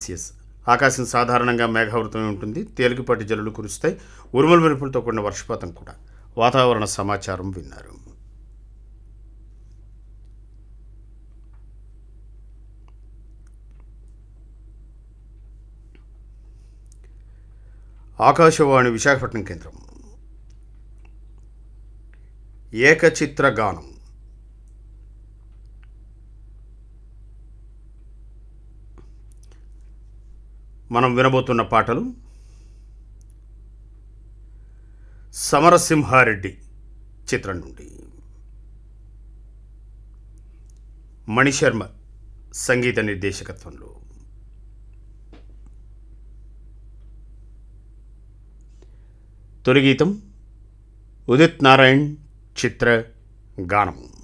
Celsius ఆకాశం సాధారణంగా మేఘావృతమై ఉంటుంది తేలికపాటి జల్లులు కురుస్తాయి ఉరుముల మెరుపులతో కూడిన వర్షపాతం కూడా వాతావరణ సమాచారం విన్నారు ఆకాశవాణి విశాఖపట్నం కేంద్రం ఏకచిత్ర గానం మనం వినబోతున్న పాటలు సమరసింహారెడ్డి చిత్రం నుండి మణిశర్మ సంగీత నిర్దేశకత్వంలో తొలి గీతం ఉదిత్ నారాయణ్ చిత్ర గానం